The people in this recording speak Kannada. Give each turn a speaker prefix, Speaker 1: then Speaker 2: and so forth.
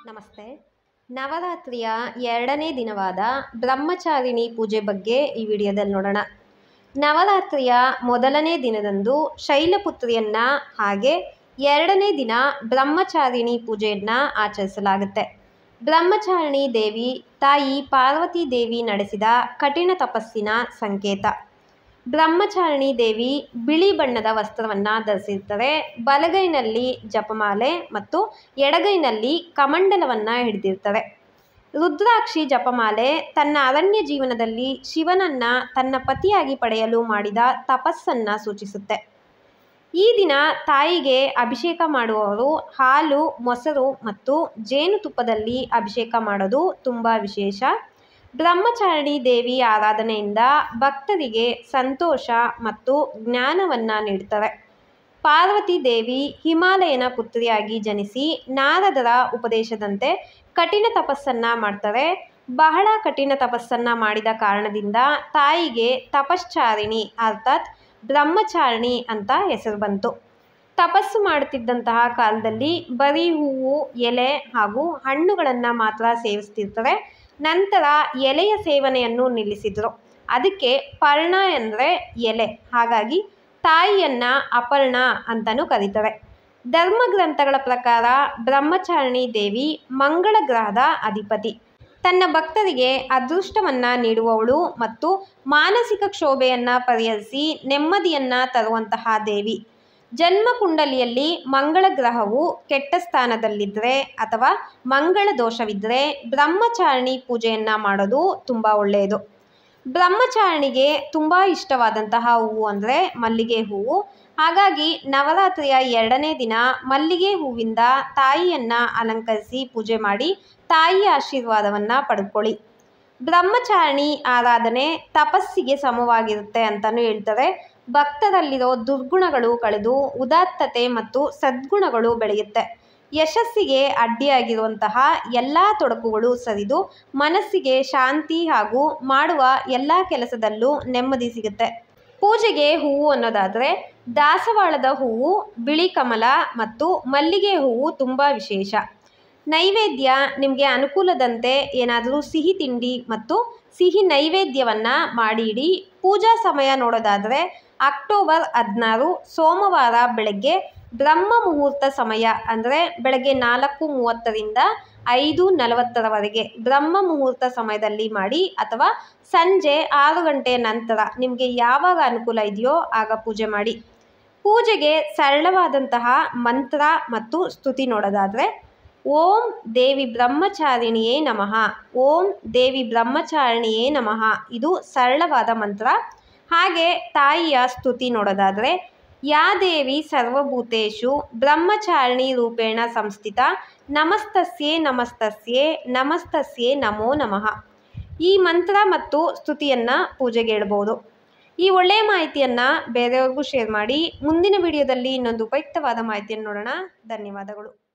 Speaker 1: ನಮಸ್ತೆ ನವರಾತ್ರಿಯ ಎರಡನೇ ದಿನವಾದ ಬ್ರಹ್ಮಚಾರಿಣಿ ಪೂಜೆ ಬಗ್ಗೆ ಈ ವಿಡಿಯೋದಲ್ಲಿ ನೋಡೋಣ ನವರಾತ್ರಿಯ ಮೊದಲನೇ ದಿನದಂದು ಶೈಲಪುತ್ರಿಯನ್ನು ಹಾಗೆ ಎರಡನೇ ದಿನ ಬ್ರಹ್ಮಚಾರಿಣಿ ಪೂಜೆಯನ್ನು ಆಚರಿಸಲಾಗುತ್ತೆ ಬ್ರಹ್ಮಚಾರಿಣಿ ದೇವಿ ತಾಯಿ ಪಾರ್ವತಿ ದೇವಿ ನಡೆಸಿದ ಕಠಿಣ ತಪಸ್ಸಿನ ಸಂಕೇತ ಬ್ರಹ್ಮಚಾರಿಣಿ ದೇವಿ ಬಿಳಿ ಬಣ್ಣದ ವಸ್ತ್ರವನ್ನು ಧರಿಸಿರ್ತಾರೆ ಬಲಗೈನಲ್ಲಿ ಜಪಮಾಲೆ ಮತ್ತು ಎಡಗೈನಲ್ಲಿ ಕಮಂಡಲವನ್ನು ಹಿಡಿದಿರ್ತಾರೆ ರುದ್ರಾಕ್ಷಿ ಜಪಮಾಲೆ ತನ್ನ ಅರಣ್ಯ ಜೀವನದಲ್ಲಿ ಶಿವನನ್ನ ತನ್ನ ಪತಿಯಾಗಿ ಪಡೆಯಲು ಮಾಡಿದ ತಪಸ್ಸನ್ನು ಸೂಚಿಸುತ್ತೆ ಈ ದಿನ ತಾಯಿಗೆ ಅಭಿಷೇಕ ಮಾಡುವವರು ಹಾಲು ಮೊಸರು ಮತ್ತು ಜೇನುತುಪ್ಪದಲ್ಲಿ ಅಭಿಷೇಕ ಮಾಡೋದು ತುಂಬ ವಿಶೇಷ ಬ್ರಹ್ಮಚಾರಿಣಿ ದೇವಿ ಆರಾಧನೆಯಿಂದ ಭಕ್ತರಿಗೆ ಸಂತೋಷ ಮತ್ತು ಜ್ಞಾನವನ್ನು ನೀಡ್ತಾರೆ ಪಾರ್ವತಿ ದೇವಿ ಹಿಮಾಲಯನ ಪುತ್ರಿಯಾಗಿ ಜನಿಸಿ ನಾರದರ ಉಪದೇಶದಂತೆ ಕಠಿಣ ತಪಸ್ಸನ್ನು ಮಾಡ್ತಾರೆ ಬಹಳ ಕಠಿಣ ತಪಸ್ಸನ್ನು ಮಾಡಿದ ಕಾರಣದಿಂದ ತಾಯಿಗೆ ತಪಶ್ಚಾರಿಣಿ ಅರ್ಥಾತ್ ಬ್ರಹ್ಮಚಾರಿಣಿ ಅಂತ ಹೆಸರು ಬಂತು ತಪಸ್ಸು ಮಾಡುತ್ತಿದ್ದಂತಹ ಕಾಲದಲ್ಲಿ ಬರೀ ಹೂವು ಎಲೆ ಹಾಗೂ ಹಣ್ಣುಗಳನ್ನು ಮಾತ್ರ ಸೇವಿಸ್ತಿರ್ತಾರೆ ನಂತರ ಎಲೆಯ ಸೇವನೆಯನ್ನು ನಿಲ್ಲಿಸಿದರು ಅದಕ್ಕೆ ಪರ್ಣ ಅಂದರೆ ಎಲೆ ಹಾಗಾಗಿ ತಾಯಿಯನ್ನು ಅಪರ್ಣ ಅಂತಲೂ ಕರೀತಾರೆ ಧರ್ಮಗ್ರಂಥಗಳ ಪ್ರಕಾರ ಬ್ರಹ್ಮಚಾರಿಣಿ ದೇವಿ ಮಂಗಳ ಗ್ರಹದ ಅಧಿಪತಿ ತನ್ನ ಭಕ್ತರಿಗೆ ಅದೃಷ್ಟವನ್ನು ನೀಡುವವಳು ಮತ್ತು ಮಾನಸಿಕ ಕ್ಷೋಭೆಯನ್ನು ಪರಿಹರಿಸಿ ನೆಮ್ಮದಿಯನ್ನು ತರುವಂತಹ ದೇವಿ ಜನ್ಮ ಕುಂಡಲಿಯಲ್ಲಿ ಮಂಗಳ ಗ್ರಹವು ಕೆಟ್ಟ ಸ್ಥಾನದಲ್ಲಿದ್ದರೆ ಅಥವಾ ಮಂಗಳ ದೋಷವಿದ್ದರೆ ಬ್ರಹ್ಮಚಾರಿಣಿ ಪೂಜೆಯನ್ನು ಮಾಡೋದು ತುಂಬ ಒಳ್ಳೆಯದು ಬ್ರಹ್ಮಚಾರಿಣಿಗೆ ತುಂಬ ಇಷ್ಟವಾದಂತಹ ಹೂವು ಅಂದರೆ ಮಲ್ಲಿಗೆ ಹೂವು ಹಾಗಾಗಿ ನವರಾತ್ರಿಯ ಎರಡನೇ ದಿನ ಮಲ್ಲಿಗೆ ಹೂವಿಂದ ತಾಯಿಯನ್ನು ಅಲಂಕರಿಸಿ ಪೂಜೆ ಮಾಡಿ ತಾಯಿಯ ಆಶೀರ್ವಾದವನ್ನು ಪಡ್ಕೊಳ್ಳಿ ಬ್ರಹ್ಮಚಾರಿಣಿ ಆರಾಧನೆ ತಪಸ್ಸಿಗೆ ಸಮವಾಗಿರುತ್ತೆ ಅಂತಲೂ ಹೇಳ್ತಾರೆ ಭಕ್ತರಲ್ಲಿರೋ ದುರ್ಗುಣಗಳು ಕಳೆದು ಉದಾತ್ತತೆ ಮತ್ತು ಸದ್ಗುಣಗಳು ಬೆಳೆಯುತ್ತೆ ಯಶಸ್ಸಿಗೆ ಅಡ್ಡಿಯಾಗಿರುವಂತಹ ಎಲ್ಲ ತೊಡಕುಗಳು ಸರಿದು ಮನಸ್ಸಿಗೆ ಶಾಂತಿ ಹಾಗೂ ಮಾಡುವ ಎಲ್ಲ ಕೆಲಸದಲ್ಲೂ ನೆಮ್ಮದಿ ಸಿಗುತ್ತೆ ಪೂಜೆಗೆ ಹೂವು ಅನ್ನೋದಾದರೆ ದಾಸವಾಳದ ಹೂವು ಬಿಳಿ ಕಮಲ ಮತ್ತು ಮಲ್ಲಿಗೆ ಹೂವು ತುಂಬ ವಿಶೇಷ ನೈವೇದ್ಯ ನಿಮಗೆ ಅನುಕೂಲದಂತೆ ಏನಾದರೂ ಸಿಹಿ ತಿಂಡಿ ಮತ್ತು ಸಿಹಿ ನೈವೇದ್ಯವನ್ನು ಮಾಡಿ ಇಡಿ ಪೂಜಾ ಸಮಯ ನೋಡೋದಾದರೆ ಅಕ್ಟೋಬರ್ ಹದಿನಾರು ಸೋಮವಾರ ಬೆಳಗ್ಗೆ ಬ್ರಹ್ಮ ಮುಹೂರ್ತ ಸಮಯ ಅಂದರೆ ಬೆಳಗ್ಗೆ ನಾಲ್ಕು ಮೂವತ್ತರಿಂದ ಐದು ನಲವತ್ತರವರೆಗೆ ಬ್ರಹ್ಮ ಮುಹೂರ್ತ ಸಮಯದಲ್ಲಿ ಮಾಡಿ ಅಥವಾ ಸಂಜೆ ಆರು ಗಂಟೆ ನಂತರ ನಿಮಗೆ ಯಾವಾಗ ಅನುಕೂಲ ಇದೆಯೋ ಆಗ ಪೂಜೆ ಮಾಡಿ ಪೂಜೆಗೆ ಸರಳವಾದಂತಹ ಮಂತ್ರ ಮತ್ತು ಸ್ತುತಿ ನೋಡೋದಾದರೆ ಓಂ ದೇವಿ ಬ್ರಹ್ಮಚಾರಿಣಿಯೇ ನಮಃ ಓಂ ದೇವಿ ಬ್ರಹ್ಮಚಾರಿಣಿಯೇ ನಮಃ ಇದು ಸರಳವಾದ ಮಂತ್ರ ಹಾಗೆ ತಾಯಿಯ ಸ್ತುತಿ ನೋಡೋದಾದರೆ ಯಾ ದೇವಿ ಸರ್ವಭೂತೇಶು ಬ್ರಹ್ಮಚಾರಿಣಿ ರೂಪೇಣ ಸಂಸ್ಥಿತ ನಮಸ್ತಸ್ಯೇ ನಮಸ್ತಸ್ಯೇ ನಮಸ್ತಸ್ಯೇ ನಮೋ ನಮಃ ಈ ಮಂತ್ರ ಮತ್ತು ಸ್ತುತಿಯನ್ನು ಪೂಜೆಗೆ ಇಡ್ಬೋದು ಈ ಒಳ್ಳೆಯ ಮಾಹಿತಿಯನ್ನು ಬೇರೆಯವ್ರಿಗೂ ಶೇರ್ ಮಾಡಿ ಮುಂದಿನ ವಿಡಿಯೋದಲ್ಲಿ ಇನ್ನೊಂದು ಉಪಯುಕ್ತವಾದ ಮಾಹಿತಿಯನ್ನು ನೋಡೋಣ ಧನ್ಯವಾದಗಳು